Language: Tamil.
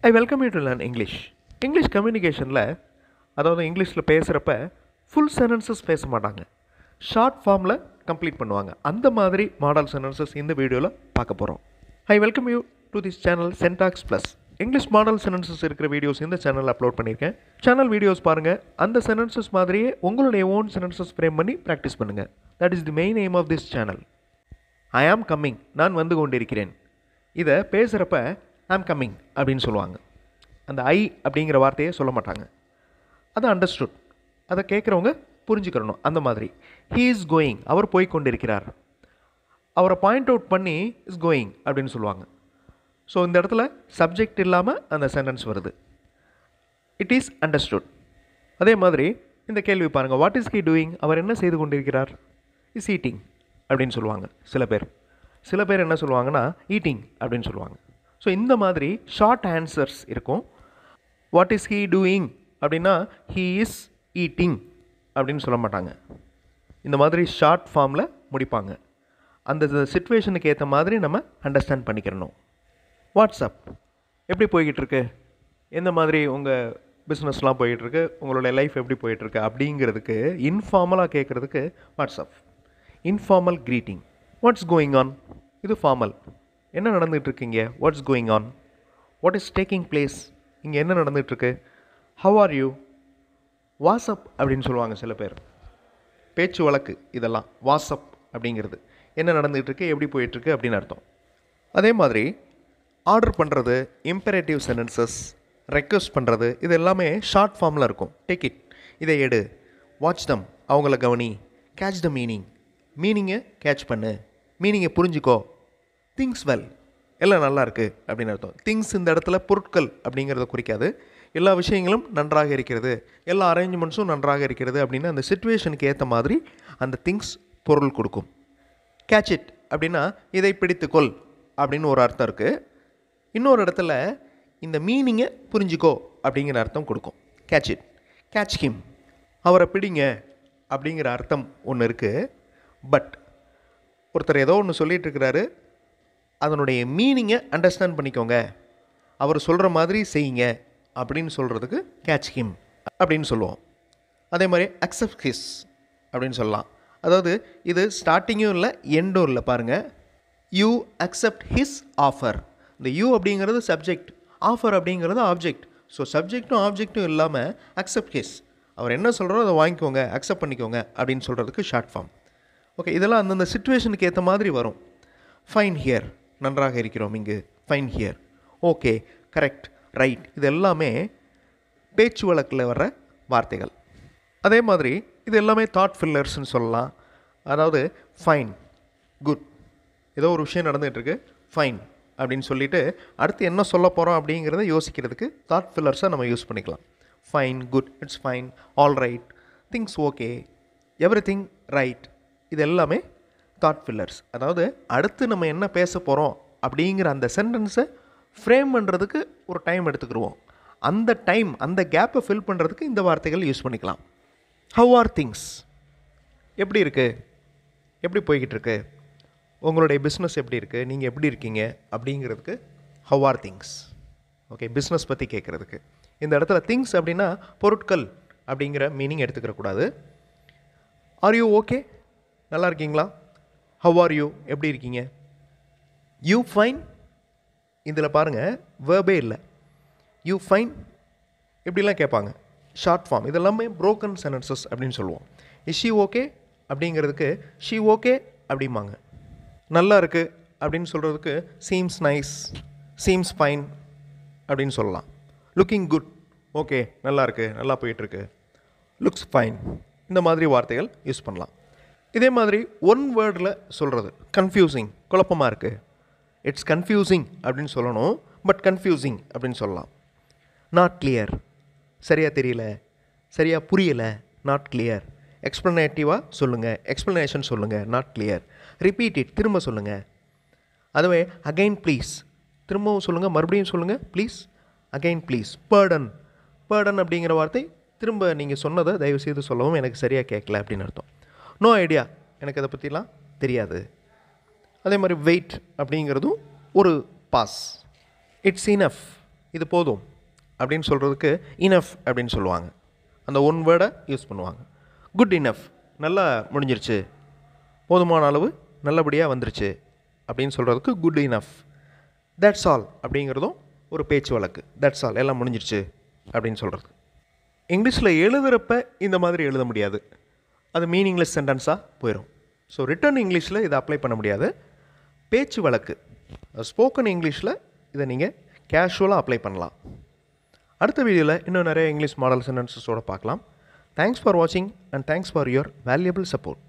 I welcome you to learn English English கம்யூனிகேஷனில் அதாவது இங்கிலீஷில் பேசுகிறப்ப ஃபுல் சென்டென்சஸ் பேச மாட்டாங்க ஷார்ட் ஃபார்மில் கம்ப்ளீட் பண்ணுவாங்க அந்த மாதிரி மாடல் சென்டென்சஸ் இந்த வீடியோவில் பார்க்க போகிறோம் I welcome you to this channel syntax plus English model sentences இருக்கிற வீடியோஸ் இந்த சேனலில் அப்லோட் பண்ணியிருக்கேன் சேனல் வீடியோஸ் பாருங்கள் அந்த சென்டென்சஸ் மாதிரியே உங்களுடைய ஓன் சென்டென்சஸ் ஃப்ரேம் பண்ணி ப்ராக்டிஸ் பண்ணுங்கள் that is the main aim of this channel I am coming நான் வந்து கொண்டிருக்கிறேன் இதை பேசுகிறப்ப ஆம் கம்மிங் அப்படின்னு சொல்லுவாங்க அந்த ஐ அப்படிங்கிற வார்த்தையை சொல்ல மாட்டாங்க அது அண்டர்ஸ்டுட் அதை கேட்குறவங்க புரிஞ்சுக்கிறணும் அந்த மாதிரி ஹீ இஸ் கோயிங் அவர் போய் கொண்டிருக்கிறார் அவரை பாயிண்ட் அவுட் பண்ணி இஸ் கோயிங் அப்படின்னு சொல்லுவாங்க ஸோ இந்த இடத்துல சப்ஜெக்ட் இல்லாமல் அந்த சென்டென்ஸ் வருது இட் இஸ் அண்டர்ஸ்டுட் அதே மாதிரி இந்த கேள்வி பாருங்கள் வாட் இஸ் ஹீ டூயிங் அவர் என்ன செய்து கொண்டிருக்கிறார் இஸ் ஈட்டிங் அப்படின்னு சொல்லுவாங்க சில பேர் சில பேர் என்ன சொல்லுவாங்கன்னா ஈட்டிங் அப்படின்னு சொல்லுவாங்க ஸோ இந்த மாதிரி ஷார்ட் ஆன்சர்ஸ் இருக்கும் வாட் இஸ் ஹீ டூயிங் அப்படின்னா ஹீ இஸ் ஈட்டிங் அப்படின்னு சொல்ல மாட்டாங்க இந்த மாதிரி ஷார்ட் ஃபார்மில் முடிப்பாங்க அந்த சுச்சுவேஷனுக்கு ஏற்ற மாதிரி நம்ம அண்டர்ஸ்டாண்ட் பண்ணிக்கிறணும் வாட்ஸ்அப் எப்படி போய்கிட்டு இருக்கு எந்த மாதிரி உங்கள் பிஸ்னஸ்லாம் போயிட்டுருக்கு உங்களுடைய லைஃப் எப்படி போயிட்டுருக்கு அப்படிங்கிறதுக்கு இன்ஃபார்மலாக கேட்குறதுக்கு what's up informal greeting what's going on இது ஃபார்மல் என்ன நடந்துகிட்டு இருக்கீங்க what's going on what is taking place இங்கே என்ன நடந்துகிட்ருக்கு ஹவ் ஆர் யூ வாட்ஸ்அப் அப்படின்னு சொல்லுவாங்க சில பேர் பேச்சு வழக்கு இதெல்லாம் வாட்ஸ்அப் அப்படிங்கிறது என்ன நடந்துகிட்டு இருக்கு எப்படி போயிட்டுருக்கு அப்படின்னு அர்த்தம் அதே மாதிரி ஆர்டர் பண்ணுறது இம்பரேட்டிவ் சென்டென்சஸ் ரெக்வஸ்ட் பண்ணுறது இது எல்லாமே ஷார்ட் ஃபார்மில் இருக்கும் டேக் இட் இதை எடு வாட்ச் தம் அவங்கள கவனி கேட்ச் த மீனிங் மீனிங்கை கேட்ச் பண்ணு மீனிங்கை புரிஞ்சுக்கோ திங்ஸ் வெல் எல்லாம் நல்லா இருக்குது அப்படின்னு அர்த்தம் திங்ஸ் இந்த இடத்துல பொருட்கள் அப்படிங்கிறத குறிக்காது எல்லா விஷயங்களும் நன்றாக இருக்கிறது எல்லா அரேஞ்ச்மெண்ட்ஸும் நன்றாக இருக்கிறது அப்படின்னு அந்த சுச்சுவேஷனுக்கு ஏற்ற மாதிரி அந்த திங்ஸ் பொருள் கொடுக்கும் கேட்ச் இட் அப்படின்னா இதை பிடித்துக்கொள் அப்படின்னு ஒரு அர்த்தம் இருக்குது இன்னொரு இடத்துல இந்த மீனிங்கை புரிஞ்சுக்கோ அப்படிங்கிற அர்த்தம் கொடுக்கும் கேட்ச் இட் கேட்ச் ஹிம் அவரை பிடிங்க அப்படிங்கிற அர்த்தம் ஒன்று இருக்குது பட் ஒருத்தர் ஏதோ ஒன்று சொல்லிகிட்டு இருக்கிறாரு அதனுடைய மீனிங்கை அண்டர்ஸ்டாண்ட் பண்ணிக்கோங்க அவர் சொல்கிற மாதிரி செய்யுங்க அப்படின்னு சொல்கிறதுக்கு கேட்ச் ஹிம் அப்படின்னு சொல்லுவோம் அதே மாதிரி அக்செப்ட் ஹிஸ் அப்படின்னு சொல்லலாம் அதாவது இது ஸ்டார்டிங்கும் இல்லை எண்டும் இல்லை பாருங்கள் யூ அக்செப்ட் ஹிஸ் ஆஃபர் இந்த யூ அப்படிங்கிறது சப்ஜெக்ட் ஆஃபர் அப்படிங்கிறது ஆப்ஜெக்ட் ஸோ சப்ஜெக்ட்டும் ஆப்ஜெக்ட்டும் இல்லாமல் அக்செப்ட் ஹிஸ் அவர் என்ன சொல்கிறோ அதை வாங்கிக்கோங்க அக்செப்ட் பண்ணிக்கோங்க அப்படின்னு சொல்கிறதுக்கு ஷார்ட் ஃபார்ம் ஓகே இதெல்லாம் அந்தந்த சுச்சுவேஷனுக்கு ஏற்ற மாதிரி வரும் ஃபைன் ஹியர் நன்றாக இருக்கிறோம் இங்கு fine here okay correct right இது எல்லாமே பேச்சு வழக்கில் வர்ற வார்த்தைகள் அதே மாதிரி இது எல்லாமே தாட் ஃபில்லர்ஸ்னு சொல்லலாம் அதாவது ஃபைன் குட் ஏதோ ஒரு விஷயம் நடந்துகிட்ருக்கு ஃபைன் அப்படின்னு சொல்லிட்டு அடுத்து என்ன சொல்ல போகிறோம் அப்படிங்கிறத யோசிக்கிறதுக்கு தாட் ஃபில்லர்ஸை நம்ம யூஸ் பண்ணிக்கலாம் fine good it's fine all right things okay everything right இது எல்லாமே தாட் ஃபில்லர்ஸ் அதாவது அடுத்து நம்ம என்ன பேச போகிறோம் அப்படிங்கிற அந்த சென்டென்ஸை ஃப்ரேம் பண்ணுறதுக்கு ஒரு டைம் எடுத்துக்கிடுவோம் அந்த டைம் அந்த கேப்பை ஃபில் பண்ணுறதுக்கு இந்த வார்த்தைகள் யூஸ் பண்ணிக்கலாம் ஹவ் ஆர் திங்ஸ் எப்படி இருக்குது எப்படி போய்கிட்டு இருக்கு உங்களுடைய பிஸ்னஸ் எப்படி இருக்குது நீங்கள் எப்படி இருக்கீங்க அப்படிங்கிறதுக்கு how are things okay business பற்றி கேட்குறதுக்கு இந்த இடத்துல திங்ஸ் அப்படின்னா பொருட்கள் அப்படிங்கிற மீனிங் எடுத்துக்கிற கூடாது ஆர் யூ ஓகே நல்லா இருக்கீங்களா ஹவ் ஆர் யூ எப்படி இருக்கீங்க யூ ஃபைன் இதில் பாருங்கள் வேர்பே இல்லை யூ ஃபைன் இப்படிலாம் கேட்பாங்க ஷார்ட் ஃபார்ம் இதெல்லாமே ப்ரோக்கன் சென்டென்சஸ் அப்படின்னு சொல்லுவோம் இஸ் ஷி ஓகே அப்படிங்கிறதுக்கு ஷி ஓகே அப்படிம்பாங்க நல்லா இருக்குது அப்படின்னு சொல்கிறதுக்கு சீம்ஸ் நைஸ் சீம்ஸ் ஃபைன் அப்படின்னு சொல்லலாம் லுக்கிங் குட் ஓகே நல்லா இருக்குது நல்லா போயிட்டுருக்கு லுக்ஸ் ஃபைன் இந்த மாதிரி வார்த்தைகள் யூஸ் பண்ணலாம் இதே மாதிரி ஒன் வேர்டில் சொல்கிறது கன்ஃபியூசிங் குழப்பமாக இருக்குது இட்ஸ் கன்ஃபியூசிங் அப்படின்னு சொல்லணும் பட் கன்ஃபியூசிங் அப்படின்னு சொல்லலாம் நாட் கிளியர் சரியாக தெரியல சரியாக புரியலை நாட் கிளியர் எக்ஸ்ப்ளனேட்டிவாக சொல்லுங்கள் எக்ஸ்ப்ளனேஷன் சொல்லுங்கள் நாட் கிளியர் ரிப்பீட் இட் திரும்ப சொல்லுங்கள் அதுவே அகைன் ப்ளீஸ் திரும்பவும் சொல்லுங்கள் மறுபடியும் சொல்லுங்கள் please again please pardon pardon அப்படிங்கிற வார்த்தை திரும்ப நீங்கள் சொன்னதை தயவுசெய்து சொல்லவும் எனக்கு சரியாக கேட்கல அப்படின்னு அர்த்தம் நோ ஐடியா எனக்கு அதை பற்றிலாம் தெரியாது அதே மாதிரி வெயிட் அப்படிங்கிறதும் ஒரு பாஸ் இட்ஸ் இனஃப் இது போதும் அப்படின்னு சொல்கிறதுக்கு இனஃப் அப்படின்னு சொல்லுவாங்க அந்த ஒன் வேர்டை யூஸ் பண்ணுவாங்க குட் இனஃப் நல்லா முடிஞ்சிருச்சு போதுமான அளவு நல்லபடியாக வந்துருச்சு அப்படின்னு சொல்கிறதுக்கு குட் இனஃப் தட்ஸ் ஆல் அப்படிங்கிறதும் ஒரு பேச்சு வழக்கு தட்ஸ் ஆல் எல்லாம் முடிஞ்சிருச்சு அப்படின்னு சொல்கிறது இங்கிலீஷில் எழுதுகிறப்ப இந்த மாதிரி எழுத முடியாது அது மீனிங்லெஸ் சென்டென்ஸாக போயிடும் ஸோ ரிட்டன் இங்கிலீஷில் இதை அப்ளை பண்ண முடியாது பேச்சு வழக்கு ஸ்போக்கன் இங்கிலீஷில் இதை நீங்கள் கேஷுவலாக அப்ளை பண்ணலாம் அடுத்த வீடியோவில் இன்னும் நிறைய இங்கிலீஷ் மாடல் சென்டென்சஸோடு பார்க்கலாம் தேங்க்ஸ் ஃபார் வாட்சிங் and thanks for your valuable support